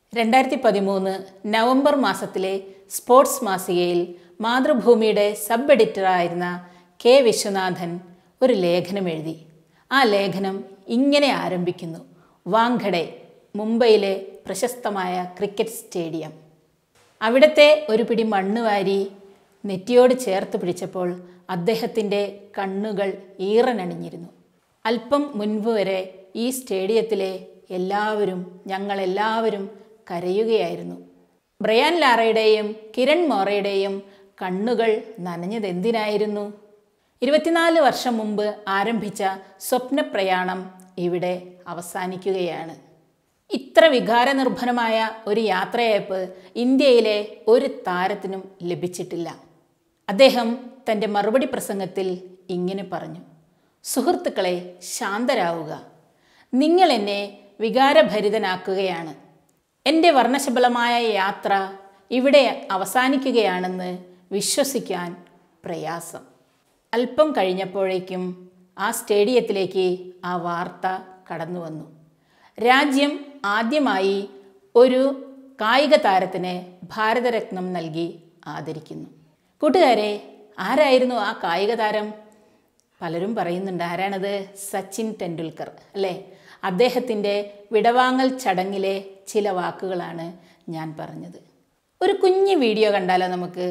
രണ്ടായിരത്തി പതിമൂന്ന് നവംബർ മാസത്തിലെ സ്പോർട്സ് മാസികയിൽ മാതൃഭൂമിയുടെ സബ് എഡിറ്ററായിരുന്ന കെ വിശ്വനാഥൻ ഒരു ലേഖനം എഴുതി ആ ലേഖനം ഇങ്ങനെ ആരംഭിക്കുന്നു വാങ്കഡെ മുംബൈയിലെ പ്രശസ്തമായ ക്രിക്കറ്റ് സ്റ്റേഡിയം അവിടുത്തെ ഒരു പിടി മണ്ണ് വാരി നെറ്റിയോട് ചേർത്ത് പിടിച്ചപ്പോൾ അദ്ദേഹത്തിൻ്റെ കണ്ണുകൾ ഈറനണിഞ്ഞിരുന്നു അല്പം മുൻപ് വരെ ഈ സ്റ്റേഡിയത്തിലെ എല്ലാവരും ഞങ്ങളെല്ലാവരും കരയുകയായിരുന്നു ബ്രയാൻ ലാറയുടെയും കിരൺ മോറയുടെയും കണ്ണുകൾ നനഞ്ഞതെന്തിനായിരുന്നു ഇരുപത്തിനാല് വർഷം മുമ്പ് ആരംഭിച്ച സ്വപ്നപ്രയാണം ഇവിടെ അവസാനിക്കുകയാണ് ഇത്ര വികാരനിർഭരമായ ഒരു യാത്രയയപ്പ് ഇന്ത്യയിലെ ഒരു താരത്തിനും ലഭിച്ചിട്ടില്ല അദ്ദേഹം തൻ്റെ മറുപടി പ്രസംഗത്തിൽ ഇങ്ങനെ പറഞ്ഞു സുഹൃത്തുക്കളെ ശാന്തരാവുക നിങ്ങൾ എന്നെ വികാരഭരിതനാക്കുകയാണ് എൻ്റെ വർണ്ണശബളമായ യാത്ര ഇവിടെ അവസാനിക്കുകയാണെന്ന് വിശ്വസിക്കാൻ പ്രയാസം അല്പം കഴിഞ്ഞപ്പോഴേക്കും ആ സ്റ്റേഡിയത്തിലേക്ക് ആ വാർത്ത കടന്നു വന്നു രാജ്യം ആദ്യമായി ഒരു കായിക താരത്തിന് ഭാരതരത്നം നൽകി ആദരിക്കുന്നു കൂട്ടുകാരെ ആരായിരുന്നു ആ കായിക താരം പലരും പറയുന്നുണ്ട് ആരാണത് സച്ചിൻ ടെണ്ടുൽക്കർ അല്ലേ അദ്ദേഹത്തിൻ്റെ വിടവാങ്ങൽ ചടങ്ങിലെ ചില വാക്കുകളാണ് ഞാൻ പറഞ്ഞത് ഒരു കുഞ്ഞു വീഡിയോ കണ്ടാലോ നമുക്ക്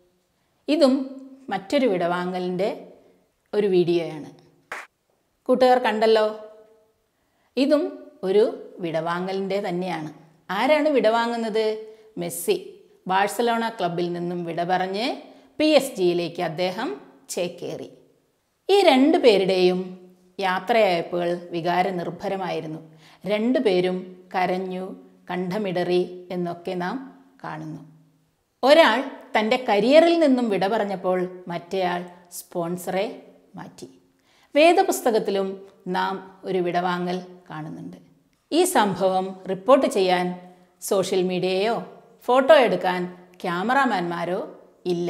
ഇതും മറ്റൊരു വിടവാങ്ങലിൻ്റെ ഒരു വീഡിയോയാണ് കൂട്ടുകാർ കണ്ടല്ലോ ഇതും ഒരു വിടവാങ്ങലിൻ്റെ തന്നെയാണ് ആരാണ് വിടവാങ്ങുന്നത് മെസ്സി ബാഴ്സലോണ ക്ലബിൽ നിന്നും വിട പറഞ്ഞ് പി എസ് ജിയിലേക്ക് അദ്ദേഹം ചേക്കേറി ഈ രണ്ടു പേരുടെയും യാത്രയയപ്പുകൾ വികാരനിർഭരമായിരുന്നു രണ്ടുപേരും കരഞ്ഞു കണ്ഠമിടറി എന്നൊക്കെ നാം കാണുന്നു ഒരാൾ തൻ്റെ കരിയറിൽ നിന്നും വിട പറഞ്ഞപ്പോൾ മറ്റേയാൾ സ്പോൺസറെ മാറ്റി വേദപുസ്തകത്തിലും നാം ഒരു വിടവാങ്ങൽ കാണുന്നുണ്ട് ഈ സംഭവം റിപ്പോർട്ട് ചെയ്യാൻ സോഷ്യൽ മീഡിയയോ ഫോട്ടോ എടുക്കാൻ ക്യാമറാമാൻമാരോ ഇല്ല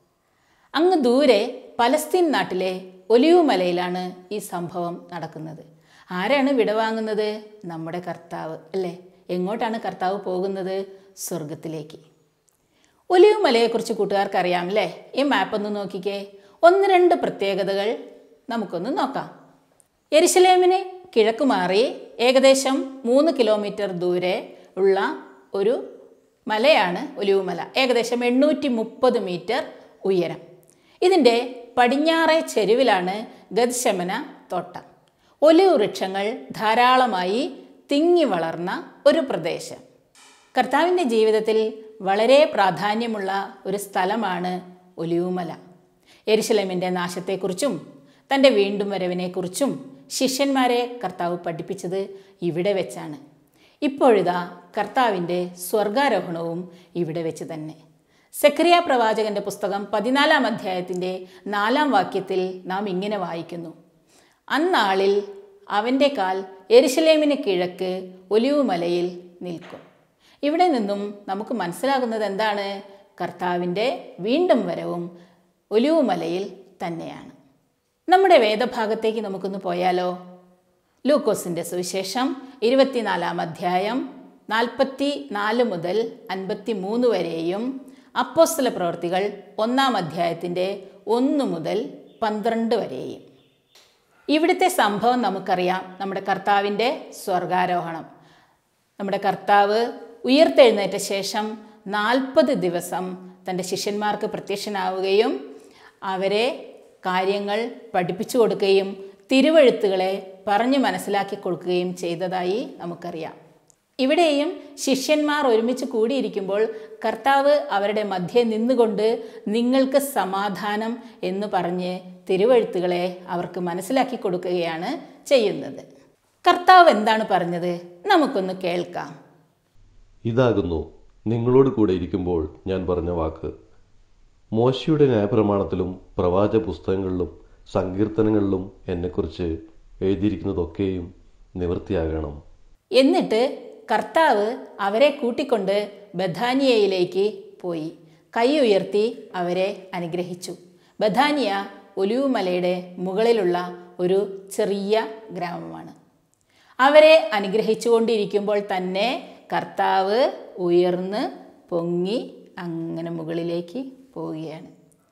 അങ്ങ് ദൂരെ പലസ്തീൻ നാട്ടിലെ ഒലിവു മലയിലാണ് ഈ സംഭവം നടക്കുന്നത് ആരാണ് വിടവാങ്ങുന്നത് നമ്മുടെ കർത്താവ് അല്ലേ എങ്ങോട്ടാണ് കർത്താവ് പോകുന്നത് സ്വർഗത്തിലേക്ക് ഒലിവു മലയെക്കുറിച്ച് കൂട്ടുകാർക്ക് അറിയാം അല്ലേ ഈ മാപ്പ് ഒന്ന് നോക്കിക്കേ ഒന്ന് രണ്ട് പ്രത്യേകതകൾ നമുക്കൊന്ന് നോക്കാം എരിശലേമിന് കിഴക്ക് മാറി ഏകദേശം മൂന്ന് കിലോമീറ്റർ ദൂരെ ഉള്ള ഒരു മലയാണ് ഒലിവുമല ഏകദേശം എണ്ണൂറ്റി മുപ്പത് മീറ്റർ ഉയരം ഇതിൻ്റെ പടിഞ്ഞാറേ ചെരുവിലാണ് ഗദ്ശമന തോട്ടം ഒലിവ് വൃക്ഷങ്ങൾ ധാരാളമായി തിങ്ങി വളർന്ന ഒരു പ്രദേശം കർത്താവിൻ്റെ ജീവിതത്തിൽ വളരെ പ്രാധാന്യമുള്ള ഒരു സ്ഥലമാണ് ഒലിവുമല എരിശലമിൻ്റെ നാശത്തെക്കുറിച്ചും തൻ്റെ വീണ്ടും വരവിനെക്കുറിച്ചും ശിഷ്യന്മാരെ കർത്താവ് പഠിപ്പിച്ചത് ഇവിടെ വെച്ചാണ് ഇപ്പോഴിതാ കർത്താവിൻ്റെ സ്വർഗാരോഹണവും ഇവിടെ വെച്ച് തന്നെ സെക്രിയ പ്രവാചകന്റെ പുസ്തകം പതിനാലാം അധ്യായത്തിൻ്റെ നാലാം വാക്യത്തിൽ നാം ഇങ്ങനെ വായിക്കുന്നു അന്നാളിൽ അവൻ്റെ കാൽ എരിശലേമിന് കിഴക്ക് ഒലിവുമലയിൽ നിൽക്കും ഇവിടെ നിന്നും നമുക്ക് മനസ്സിലാകുന്നത് എന്താണ് കർത്താവിൻ്റെ വീണ്ടും വരവും ഒലിവുമലയിൽ തന്നെയാണ് നമ്മുടെ വേദഭാഗത്തേക്ക് നമുക്കൊന്ന് പോയാലോ ലൂക്കോസിൻ്റെ സുവിശേഷം ഇരുപത്തിനാലാം അധ്യായം നാൽപ്പത്തി നാല് മുതൽ അൻപത്തി മൂന്ന് വരെയും അപ്പോസ്തല പ്രവർത്തികൾ ഒന്നാം അധ്യായത്തിൻ്റെ ഒന്ന് മുതൽ പന്ത്രണ്ട് വരെയും ഇവിടുത്തെ സംഭവം നമുക്കറിയാം നമ്മുടെ കർത്താവിൻ്റെ സ്വർഗാരോഹണം നമ്മുടെ കർത്താവ് ഉയർത്തെഴുന്നേറ്റ ശേഷം നാൽപ്പത് ദിവസം തൻ്റെ ശിഷ്യന്മാർക്ക് പ്രത്യക്ഷനാവുകയും അവരെ കാര്യങ്ങൾ പഠിപ്പിച്ചു കൊടുക്കുകയും തിരുവഴുത്തുകളെ പറഞ്ഞു മനസ്സിലാക്കി കൊടുക്കുകയും ചെയ്തതായി നമുക്കറിയാം ഇവിടെയും ശിഷ്യന്മാർ ഒരുമിച്ച് കൂടിയിരിക്കുമ്പോൾ കർത്താവ് അവരുടെ മധ്യേ നിന്നുകൊണ്ട് നിങ്ങൾക്ക് സമാധാനം എന്ന് പറഞ്ഞ് തിരുവഴുത്തുകളെ അവർക്ക് മനസ്സിലാക്കി കൊടുക്കുകയാണ് ചെയ്യുന്നത് കർത്താവ് എന്താണ് പറഞ്ഞത് നമുക്കൊന്ന് കേൾക്കാം ഇതാകുന്നു നിങ്ങളോട് കൂടെ ഇരിക്കുമ്പോൾ ഞാൻ പറഞ്ഞ വാക്ക് മോശയുടെ ന്യായപ്രമാണത്തിലും പ്രവാചക പുസ്തകങ്ങളിലും സങ്കീർത്തനങ്ങളിലും എന്നെക്കുറിച്ച് എഴുതിയിരിക്കുന്നതൊക്കെയും നിവൃത്തിയാകണം എന്നിട്ട് കർത്താവ് അവരെ കൂട്ടിക്കൊണ്ട് ബഥാനിയയിലേക്ക് പോയി കൈ ഉയർത്തി അവരെ അനുഗ്രഹിച്ചു ബഥാനിയ ഒലിവുമലയുടെ മുകളിലുള്ള ഒരു ചെറിയ ഗ്രാമമാണ് അവരെ അനുഗ്രഹിച്ചുകൊണ്ടിരിക്കുമ്പോൾ തന്നെ കർത്താവ് ഉയർന്ന് പൊങ്ങി അങ്ങനെ മുകളിലേക്ക് പോവുകയാണ്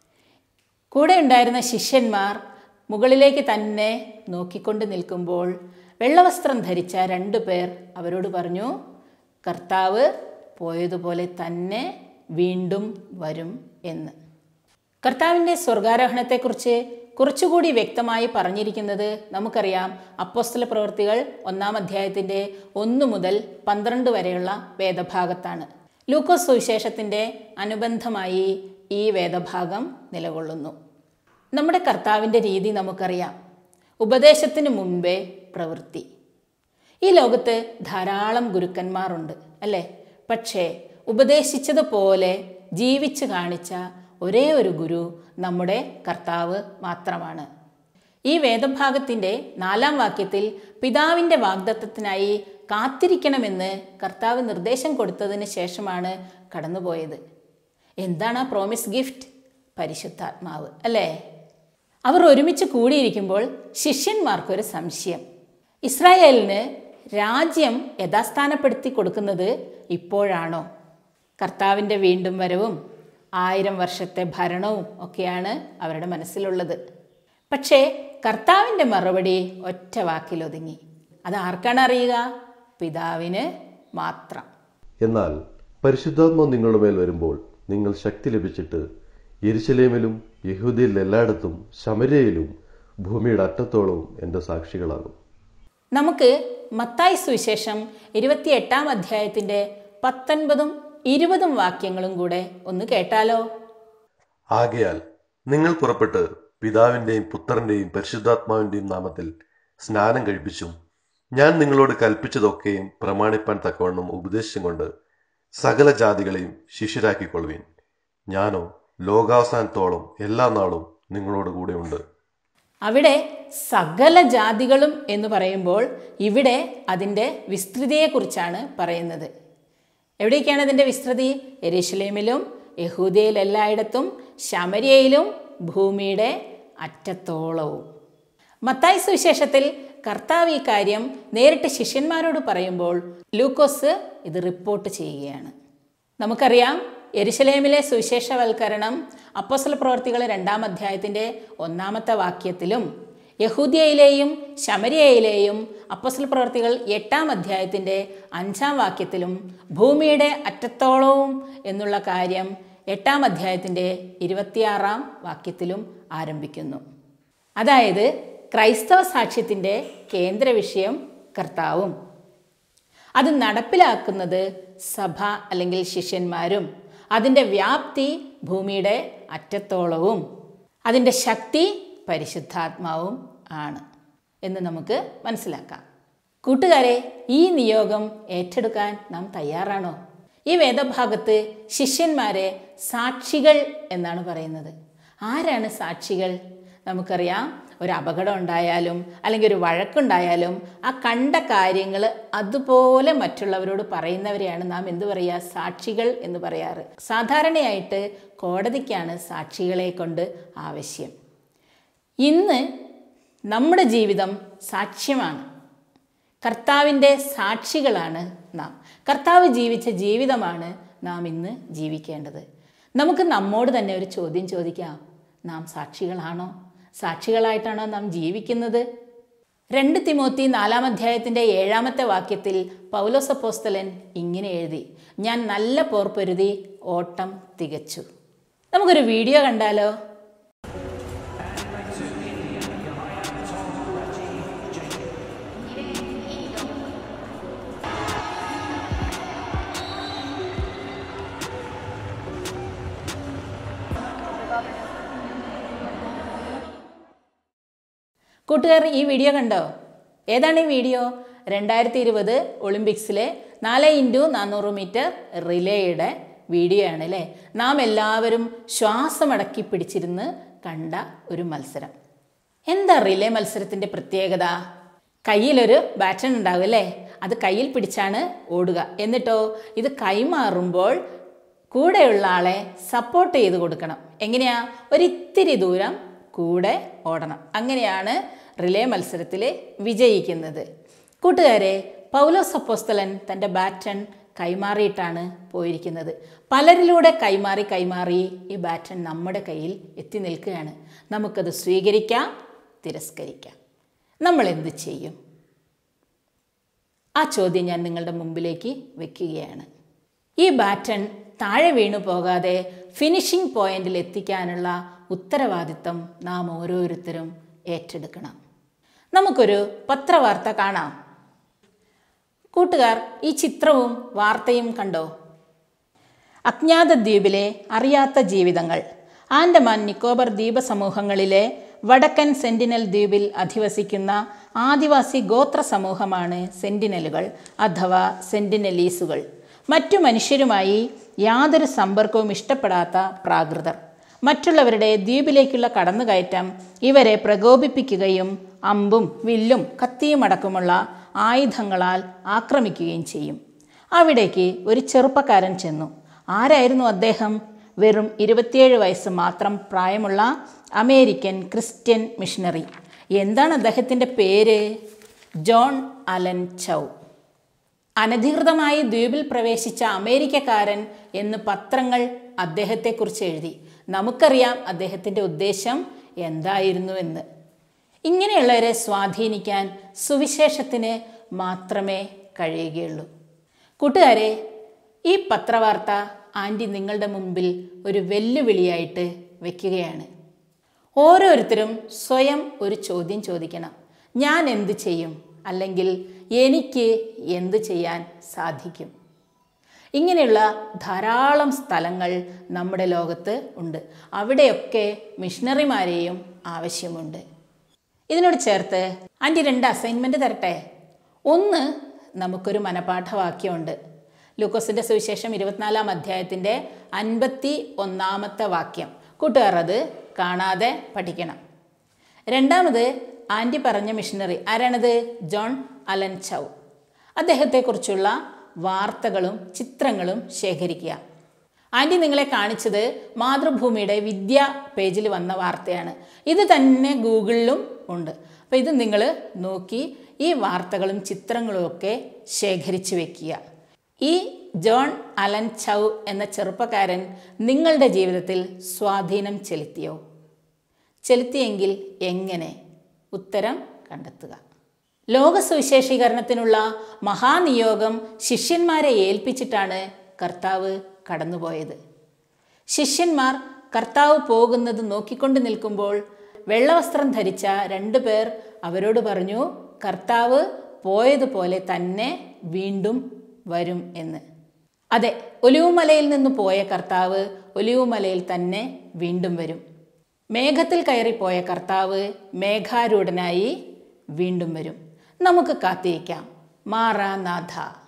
കൂടെ ഉണ്ടായിരുന്ന ശിഷ്യന്മാർ മുകളിലേക്ക് തന്നെ നോക്കിക്കൊണ്ട് നിൽക്കുമ്പോൾ വെള്ളവസ്ത്രം ധരിച്ച രണ്ടു പേർ അവരോട് പറഞ്ഞു കർത്താവ് പോയതുപോലെ തന്നെ വീണ്ടും വരും എന്ന് കർത്താവിൻ്റെ സ്വർഗാരോഹണത്തെക്കുറിച്ച് കുറച്ചുകൂടി വ്യക്തമായി പറഞ്ഞിരിക്കുന്നത് നമുക്കറിയാം അപ്പോസ്തല പ്രവൃത്തികൾ ഒന്നാം അധ്യായത്തിൻ്റെ ഒന്ന് മുതൽ പന്ത്രണ്ട് വരെയുള്ള വേദഭാഗത്താണ് ലൂക്കോസ് സുവിശേഷത്തിൻ്റെ അനുബന്ധമായി ഈ വേദഭാഗം നിലകൊള്ളുന്നു നമ്മുടെ കർത്താവിൻ്റെ രീതി നമുക്കറിയാം ഉപദേശത്തിന് മുമ്പേ പ്രവൃത്തി ഈ ലോകത്ത് ധാരാളം ഗുരുക്കന്മാരുണ്ട് അല്ലേ പക്ഷേ ഉപദേശിച്ചതുപോലെ ജീവിച്ചു കാണിച്ച ഒരേ ഒരു ഗുരു നമ്മുടെ കർത്താവ് മാത്രമാണ് ഈ വേദഭാഗത്തിൻ്റെ നാലാം വാക്യത്തിൽ പിതാവിൻ്റെ വാഗ്ദത്തത്തിനായി കാത്തിരിക്കണമെന്ന് കർത്താവ് നിർദ്ദേശം കൊടുത്തതിന് ശേഷമാണ് കടന്നുപോയത് എന്താണ് ആ പ്രോമിസ് ഗിഫ്റ്റ് പരിശുദ്ധാത്മാവ് അല്ലേ അവർ ഒരുമിച്ച് കൂടിയിരിക്കുമ്പോൾ ശിഷ്യന്മാർക്കൊരു സംശയം ഇസ്രായേലിന് രാജ്യം യഥാസ്ഥാനപ്പെടുത്തി കൊടുക്കുന്നത് ഇപ്പോഴാണോ കർത്താവിൻ്റെ വീണ്ടും വരവും ആയിരം വർഷത്തെ ഭരണവും ഒക്കെയാണ് അവരുടെ മനസ്സിലുള്ളത് പക്ഷേ കർത്താവിൻ്റെ മറുപടി ഒറ്റ വാക്കിൽ ഒതുങ്ങി അത് ആർക്കാണ് അറിയുക പിതാവിന് മാത്രം എന്നാൽ പരിശുദ്ധാത്മാവ് നിങ്ങളുടെ മേൽ വരുമ്പോൾ നിങ്ങൾ ശക്തി ലഭിച്ചിട്ട് യെരുശലേമിലും യഹൂദിയിൽ എല്ലായിടത്തും ശമരയിലും ഭൂമിയുടെ അറ്റത്തോളവും എൻ്റെ സാക്ഷികളാകും നമുക്ക് മത്തായി സുവിശേഷം ഇരുപത്തിയെട്ടാം അധ്യായത്തിൻ്റെ പത്തൊൻപതും ഇരുപതും വാക്യങ്ങളും കൂടെ ഒന്ന് കേട്ടാലോ ആകയാൽ നിങ്ങൾ പുറപ്പെട്ട് പിതാവിൻ്റെയും പുത്രൻ്റെയും പരിശുദ്ധാത്മാവിൻ്റെയും നാമത്തിൽ സ്നാനം കഴിപ്പിച്ചും ഞാൻ നിങ്ങളോട് കൽപ്പിച്ചതൊക്കെയും പ്രമാണിപ്പാൻ തക്കവണ്ണം ഉപദേശിച്ചും കൊണ്ട് സകല ജാതികളെയും ശിഷ്യരാക്കിക്കൊള്ളുവീൻ ഞാനോ ലോകാവസാനത്തോളം എല്ലാ നാളും നിങ്ങളോട് കൂടെയുണ്ട് അവിടെ സകല ജാതികളും എന്ന് പറയുമ്പോൾ ഇവിടെ അതിൻ്റെ വിസ്തൃതിയെക്കുറിച്ചാണ് പറയുന്നത് എവിടേക്കാണ് അതിൻ്റെ വിസ്തൃതി എരുശലേമിലും യഹൂദയിൽ എല്ലായിടത്തും ശമരിയയിലും ഭൂമിയുടെ അറ്റത്തോളവും മത്തായി സുവിശേഷത്തിൽ കർത്താവ് ഈ കാര്യം നേരിട്ട് ശിഷ്യന്മാരോട് പറയുമ്പോൾ ലൂക്കോസ് ഇത് റിപ്പോർട്ട് ചെയ്യുകയാണ് നമുക്കറിയാം എരുശലേമിലെ സുവിശേഷവൽക്കരണം അപ്പോസ്തല പ്രവർത്തികൾ രണ്ടാം അധ്യായത്തിൻ്റെ ഒന്നാമത്തെ വാക്യത്തിലും യഹൂദ്യയിലെയും ശമരിയയിലെയും അപ്പോസ്തല പ്രവർത്തികൾ എട്ടാം അധ്യായത്തിൻ്റെ അഞ്ചാം വാക്യത്തിലും ഭൂമിയുടെ അറ്റത്തോളവും എന്നുള്ള കാര്യം എട്ടാം അധ്യായത്തിൻ്റെ ഇരുപത്തിയാറാം വാക്യത്തിലും ആരംഭിക്കുന്നു അതായത് ക്രൈസ്തവ സാക്ഷ്യത്തിൻ്റെ കേന്ദ്ര വിഷയം കർത്താവും അത് നടപ്പിലാക്കുന്നത് സഭ അല്ലെങ്കിൽ ശിഷ്യന്മാരും അതിൻ്റെ വ്യാപ്തി ഭൂമിയുടെ അറ്റത്തോളവും അതിൻ്റെ ശക്തി പരിശുദ്ധാത്മാവും ആണ് എന്ന് നമുക്ക് മനസ്സിലാക്കാം കൂട്ടുകാരെ ഈ നിയോഗം ഏറ്റെടുക്കാൻ നാം തയ്യാറാണോ ഈ വേദഭാഗത്ത് ശിഷ്യന്മാരെ സാക്ഷികൾ എന്നാണ് പറയുന്നത് ആരാണ് സാക്ഷികൾ നമുക്കറിയാം ഒരു അപകടം ഉണ്ടായാലും അല്ലെങ്കിൽ ഒരു വഴക്കുണ്ടായാലും ആ കണ്ട കാര്യങ്ങൾ അതുപോലെ മറ്റുള്ളവരോട് പറയുന്നവരെയാണ് നാം എന്തു പറയുക സാക്ഷികൾ എന്ന് പറയാറ് സാധാരണയായിട്ട് കോടതിക്കാണ് സാക്ഷികളെ കൊണ്ട് ആവശ്യം ഇന്ന് നമ്മുടെ ജീവിതം സാക്ഷ്യമാണ് കർത്താവിൻ്റെ സാക്ഷികളാണ് നാം കർത്താവ് ജീവിച്ച ജീവിതമാണ് നാം ഇന്ന് ജീവിക്കേണ്ടത് നമുക്ക് നമ്മോട് തന്നെ ഒരു ചോദ്യം ചോദിക്കാം നാം സാക്ഷികളാണോ സാക്ഷികളായിട്ടാണോ നാം ജീവിക്കുന്നത് രണ്ട് തിമോത്തി നാലാം അധ്യായത്തിൻ്റെ ഏഴാമത്തെ വാക്യത്തിൽ പൗലോസപ്പോസ്തലൻ ഇങ്ങനെ എഴുതി ഞാൻ നല്ല പോർപ്പൊരുതി ഓട്ടം തികച്ചു നമുക്കൊരു വീഡിയോ കണ്ടാലോ കൂട്ടുകാർ ഈ വീഡിയോ കണ്ടോ ഏതാണ് ഈ വീഡിയോ രണ്ടായിരത്തി ഇരുപത് ഒളിമ്പിക്സിലെ നാല് ഇൻറ്റു നാനൂറ് മീറ്റർ റിലേയുടെ വീഡിയോ ആണ് അല്ലേ നാം എല്ലാവരും ശ്വാസമടക്കി പിടിച്ചിരുന്ന് കണ്ട ഒരു മത്സരം എന്താ റിലേ മത്സരത്തിൻ്റെ പ്രത്യേകത കയ്യിലൊരു ബാറ്റൺ ഉണ്ടാവും അല്ലേ അത് കയ്യിൽ പിടിച്ചാണ് ഓടുക എന്നിട്ടോ ഇത് കൈമാറുമ്പോൾ കൂടെയുള്ള ആളെ സപ്പോർട്ട് ചെയ്ത് കൊടുക്കണം എങ്ങനെയാ ഒരിത്തിരി ദൂരം കൂടെ ഓടണം അങ്ങനെയാണ് റിലേ മത്സരത്തിൽ വിജയിക്കുന്നത് കൂട്ടുകാരെ പൗലോസ് അപ്പോസ്തലൻ തൻ്റെ ബാറ്റൺ കൈമാറിയിട്ടാണ് പോയിരിക്കുന്നത് പലരിലൂടെ കൈമാറി കൈമാറി ഈ ബാറ്റൺ നമ്മുടെ കയ്യിൽ എത്തി നിൽക്കുകയാണ് നമുക്കത് സ്വീകരിക്കാം തിരസ്കരിക്കാം നമ്മൾ എന്ത് ചെയ്യും ആ ചോദ്യം ഞാൻ നിങ്ങളുടെ മുമ്പിലേക്ക് വെക്കുകയാണ് ഈ ബാറ്റൺ താഴെ വീണു പോകാതെ ഫിനിഷിംഗ് പോയിന്റിൽ എത്തിക്കാനുള്ള ഉത്തരവാദിത്തം നാം ഓരോരുത്തരും ഏറ്റെടുക്കണം നമുക്കൊരു പത്രവാർത്ത കാണാം കൂട്ടുകാർ ഈ ചിത്രവും വാർത്തയും കണ്ടോ അജ്ഞാത ദ്വീപിലെ അറിയാത്ത ജീവിതങ്ങൾ ആൻഡമാൻ നിക്കോബർ ദ്വീപ സമൂഹങ്ങളിലെ വടക്കൻ സെന്റിനൽ ദ്വീപിൽ അധിവസിക്കുന്ന ആദിവാസി ഗോത്ര സമൂഹമാണ് സെന്റിനലുകൾ അഥവാ സെന്റിനലീസുകൾ മറ്റു മനുഷ്യരുമായി യാതൊരു സമ്പർക്കവും ഇഷ്ടപ്പെടാത്ത പ്രാകൃതർ മറ്റുള്ളവരുടെ ദ്വീപിലേക്കുള്ള കടന്നുകയറ്റം ഇവരെ പ്രകോപിപ്പിക്കുകയും അമ്പും വില്ലും കത്തിയും അടക്കമുള്ള ആയുധങ്ങളാൽ ആക്രമിക്കുകയും ചെയ്യും അവിടേക്ക് ഒരു ചെറുപ്പക്കാരൻ ചെന്നു ആരായിരുന്നു അദ്ദേഹം വെറും ഇരുപത്തിയേഴ് വയസ്സ് മാത്രം പ്രായമുള്ള അമേരിക്കൻ ക്രിസ്ത്യൻ മിഷണറി എന്താണ് അദ്ദേഹത്തിൻ്റെ പേര് ജോൺ അലൻ ചൗ അനധികൃതമായി ദ്വീപിൽ പ്രവേശിച്ച അമേരിക്കക്കാരൻ എന്ന് പത്രങ്ങൾ അദ്ദേഹത്തെക്കുറിച്ച് എഴുതി നമുക്കറിയാം അദ്ദേഹത്തിൻ്റെ ഉദ്ദേശം എന്തായിരുന്നു എന്ന് ഇങ്ങനെയുള്ളവരെ സ്വാധീനിക്കാൻ സുവിശേഷത്തിന് മാത്രമേ കഴിയുകയുള്ളൂ കൂട്ടുകാരെ ഈ പത്രവാർത്ത ആൻറ്റി നിങ്ങളുടെ മുമ്പിൽ ഒരു വെല്ലുവിളിയായിട്ട് വെക്കുകയാണ് ഓരോരുത്തരും സ്വയം ഒരു ചോദ്യം ചോദിക്കണം ഞാൻ എന്ത് ചെയ്യും അല്ലെങ്കിൽ എനിക്ക് എന്ത് ചെയ്യാൻ സാധിക്കും ഇങ്ങനെയുള്ള ധാരാളം സ്ഥലങ്ങൾ നമ്മുടെ ലോകത്ത് ഉണ്ട് അവിടെയൊക്കെ മിഷണറിമാരെയും ആവശ്യമുണ്ട് ഇതിനോട് ചേർത്ത് ആൻറ്റി രണ്ട് അസൈൻമെൻറ്റ് തരട്ടെ ഒന്ന് നമുക്കൊരു മനപാഠവാക്യമുണ്ട് ലൂക്കോസിൻ്റെ സുവിശേഷം ഇരുപത്തിനാലാം അധ്യായത്തിൻ്റെ അൻപത്തി ഒന്നാമത്തെ വാക്യം കൂട്ടുകാർ അത് കാണാതെ പഠിക്കണം രണ്ടാമത് ആൻറ്റി പറഞ്ഞ മിഷണറി ആരാണത് ജോൺ അലൻ ചൗ അദ്ദേഹത്തെക്കുറിച്ചുള്ള വാർത്തകളും ചിത്രങ്ങളും ശേഖരിക്കുക ആൻറ്റി നിങ്ങളെ കാണിച്ചത് മാതൃഭൂമിയുടെ വിദ്യ പേജിൽ വന്ന വാർത്തയാണ് ഇത് തന്നെ ഗൂഗിളിലും ഉണ്ട് അപ്പോൾ ഇത് നിങ്ങൾ നോക്കി ഈ വാർത്തകളും ചിത്രങ്ങളും ഒക്കെ ശേഖരിച്ചു വെക്കുക ഈ ജോൺ അലൻ ചൗ എന്ന ചെറുപ്പക്കാരൻ നിങ്ങളുടെ ജീവിതത്തിൽ സ്വാധീനം ചെലുത്തിയോ ചെലുത്തിയെങ്കിൽ എങ്ങനെ ഉത്തരം കണ്ടെത്തുക ലോക സുവിശേഷീകരണത്തിനുള്ള മഹാനിയോഗം ശിഷ്യന്മാരെ ഏൽപ്പിച്ചിട്ടാണ് കർത്താവ് കടന്നുപോയത് ശിഷ്യന്മാർ കർത്താവ് പോകുന്നത് നോക്കിക്കൊണ്ട് നിൽക്കുമ്പോൾ വെള്ളവസ്ത്രം ധരിച്ച രണ്ടു പേർ അവരോട് പറഞ്ഞു കർത്താവ് പോയതുപോലെ തന്നെ വീണ്ടും വരും എന്ന് അതെ ഒലിവുമലയിൽ നിന്ന് പോയ കർത്താവ് ഒലിവുമലയിൽ തന്നെ വീണ്ടും വരും മേഘത്തിൽ കയറിപ്പോയ കർത്താവ് മേഘാരൂഢനായി വീണ്ടും വരും നമുക്ക് കാത്തിരിക്കാം മാറാനാഥ